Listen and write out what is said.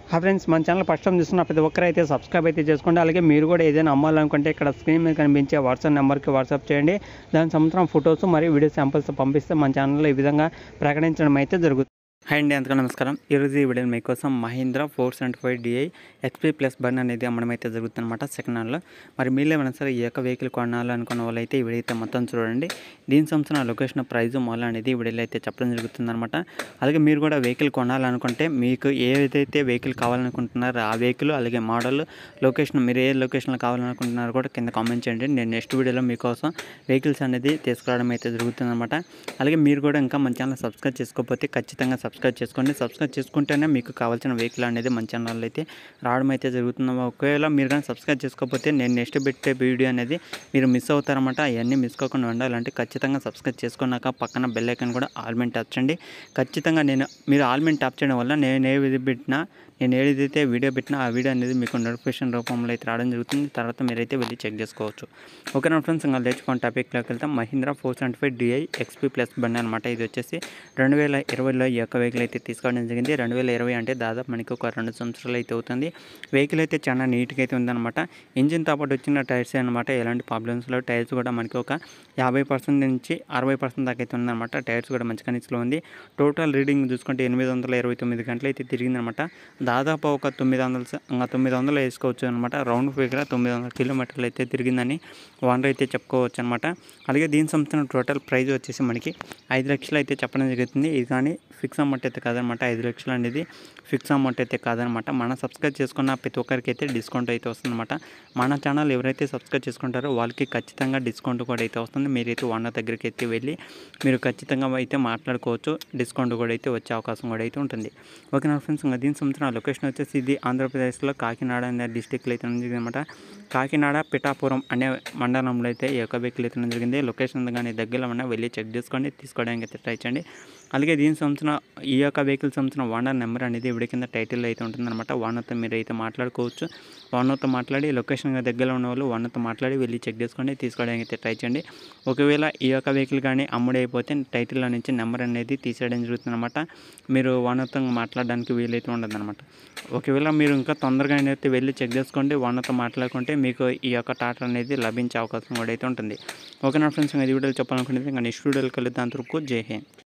హా ఫ్రెండ్స్ మన channel first time చూస్తున్న ప్రతి ఒక్కరు అయితే సబ్స్క్రైబ్ అయితే చేసుకోండి అలాగే మీరు కూడా ఏదైనా అమ్మాలనుకుంటే ఇక్కడ స్క్రీన్ మీద కనిపించే వాట్సాప్ నెంబర్కి వాట్సాప్ చేయండి దాని సంవత్సరం ఫొటోస్ మరియు వీడియో శాంపిల్స్ పంపిస్తే మన ఛానల్లో ఈ విధంగా ప్రకటించడం అయితే జరుగుతుంది హాయ్ అండి అందుకు నమస్కారం ఈరోజు ఈ వీడియో మీకోసం Mahindra four seventy five DI XP plus బర్న్ అనేది అమ్మడం అయితే జరుగుతుందన్నమాట సెకండ్ హ్యాండ్లో మరి మీరు ఏమైనా సరే ఈ యొక్క వెహికల్ కొనాలనుకున్న వాళ్ళు అయితే ఈ వీడియో అయితే మొత్తం చూడండి దీని సంవత్సరం లొకేషన్ ప్రైస్ మొదలు అనేది ఈ వీడియోలో అయితే చెప్పడం జరుగుతుందన్నమాట అలాగే మీరు కూడా వెహికల్ కొనాలనుకుంటే మీకు ఏదైతే వెహికల్ కావాలనుకుంటున్నారో ఆ వెహికల్ అలాగే మోడల్ లొకేషన్ మీరు ఏ లొకేషన్లో కావాలనుకుంటున్నారో కూడా కింద కామెంట్ చేయండి నేను నెక్స్ట్ వీడియోలో మీకోసం వెహికల్స్ అనేది తీసుకురావడం అయితే జరుగుతుందన్నమాట అలాగే మీరు కూడా ఇంకా మన ఛానల్ సబ్స్క్రైబ్ చేసుకోకపోతే ఖచ్చితంగా సబ్స్క్రైబ్ చేసుకోండి సబ్స్క్రైబ్ చేసుకుంటేనే మీకు కావాల్సిన వెహికల్ అనేది మన ఛానల్ అయితే రావడం అయితే జరుగుతుంది ఒకవేళ మీరు కానీ సబ్స్క్రైబ్ చేసుకోకపోతే నేను నెక్స్ట్ పెట్టే వీడియో అనేది మీరు మిస్ అవుతారన్నమాట అవన్నీ మిస్ కాకుండా ఉండాలంటే ఖచ్చితంగా సబ్స్క్రైబ్ చేసుకున్నాక పక్కన బెల్ ఐకాన్ కూడా ఆల్మెంట్ ట్యాప్ చేయండి ఖచ్చితంగా నేను మీరు ఆల్మెంట్ ట్యాప్ చేయడం వల్ల నేను ఏ విధి పెట్టినా నేను ఏదైతే వీడియో పెట్టినా ఆ వీడియో అనేది మీకు నోటిఫికేషన్ రూపంలో అయితే రావడం జరుగుతుంది తర్వాత మీరైతే వెళ్ళి చెక్ చేసుకోవచ్చు ఓకే నా ఫ్రెండ్స్ ఇంకా లేచుకోండి టాపిక్లోకి వెళ్తాం Mahindra four seventy five DI XP plus బండి అనమాట ఇది వచ్చేసి రెండు వేల ఇరవైలో ఈ యొక్క వెహికల్ అయితే తీసుకోవడం జరిగింది రెండు వేల ఇరవై అంటే దాదాపు మనకి ఒక రెండు సంవత్సరాలు అయితే అవుతుంది వెహికల్ అయితే చాలా నీట్గా అయితే ఉందన్నమాట ఇంజిన్తో పాటు వచ్చిన టైర్స్ అనమాట ఎలాంటి ప్రాబ్లమ్స్ లేవు టైర్స్ కూడా మనకి ఒక యాభై పర్సెంట్ నుంచి అరవై పర్సెంట్ దాకా అయితే ఉందన్నమాట టైర్స్ కూడా మంచి కండిషన్లో ఉంది టోటల్ రీడింగ్ చూసుకుంటే ఎనిమిది వందల ఇరవై తొమ్మిది గంటలు అయితే తిరిగిందనమాట దాదాపు ఒక తొమ్మిది వందల స- ఇంకా తొమ్మిది వందలు వేసుకోవచ్చు అనమాట రౌండ్ ఫిగర్ తొమ్మిది వందల కిలోమీటర్లు అయితే తిరిగిందని ఓనర్ అయితే చెప్పుకోవచ్చు అనమాట అలాగే దీని సంబంధించిన టోటల్ ప్రైస్ వచ్చేసి మనకి ఐదు లక్షలు అయితే చెప్పడం జరుగుతుంది ఇది కానీ ఫిక్స్ అమౌంట్ అయితే కాదనమాట ఐదు లక్షలు అనేది ఫిక్స్ అమౌంట్ అయితే కాదనమాట మన సబ్స్క్రైబ్ చేసుకున్న ప్రతి ఒక్కరికి అయితే డిస్కౌంట్ అయితే వస్తుందన్నమాట మన ఛానల్ ఎవరైతే సబ్స్క్రైబ్ చేసుకుంటారో వాళ్ళకి ఖచ్చితంగా డిస్కౌంట్ కూడా అయితే వస్తుంది మీరైతే ఓనర్ దగ్గరికి అయితే వెళ్ళి మీరు ఖచ్చితంగా అయితే మాట్లాడుకోవచ్చు డిస్కౌంట్ కూడా అయితే వచ్చే అవకాశం కూడా అయితే ఉంటుంది ఓకే నా ఫ్రెండ్స్ ఇంకా దీని సంవత్సరం లొకేషన్ వచ్చేసి ఇది ఆంధ్రప్రదేశ్లో కాకినాడ అనే డిస్టిక్లో అయితే జరిగింది అనమాట కాకినాడ పిఠాపురం అనే మండలంలో అయితే ఈ యొక్క వెహికల్ అయితే జరిగింది లొకేషన్ కానీ దగ్గరలో ఉన్న వెళ్ళి చెక్ చేసుకోండి తీసుకోవడానికి అయితే ట్రై చేయండి అలాగే దీని సంవత్సరం ఈ యొక్క వెహికల్ సంవత్సరం ఓనర్ నెంబర్ అనేది ఇవిడ కింద టైటిల్ అయితే ఉంటుందన్నమాట ఓనర్తో మీరు అయితే మాట్లాడుకోవచ్చు ఓనర్తో మాట్లాడి లొకేషన్ దగ్గరలో ఉన్న వాళ్ళు ఓనర్తో మాట్లాడి వెళ్ళి చెక్ చేసుకోండి తీసుకోవడానికి అయితే ట్రై చేయండి ఒకవేళ ఈ యొక్క వెహికల్ కానీ అమ్ముడైపోతే టైటిల్లో నుంచి నెంబర్ అనేది తీసేయడం జరుగుతుందన్నమాట మీరు ఓనర్తో మాట్లాడడానికి వీలైతే ఉండదన్నమాట ఒకవేళ మీరు ఇంకా తొందరగా అయితే వెళ్ళి చెక్ చేసుకోండి ఓనర్తో మాట్లాడుకుంటే మీకు ఈ యొక్క టాటా అనేది లభించే అవకాశం కూడా అయితే ఉంటుంది ఓకే నా ఫ్రెండ్స్ ఇంకా ఈ వీడియోలో చెప్పాలనుకుంటే ఇంకా నెక్స్ట్ వీడియోకి వెళ్ళి దాని వరకు జై హింద్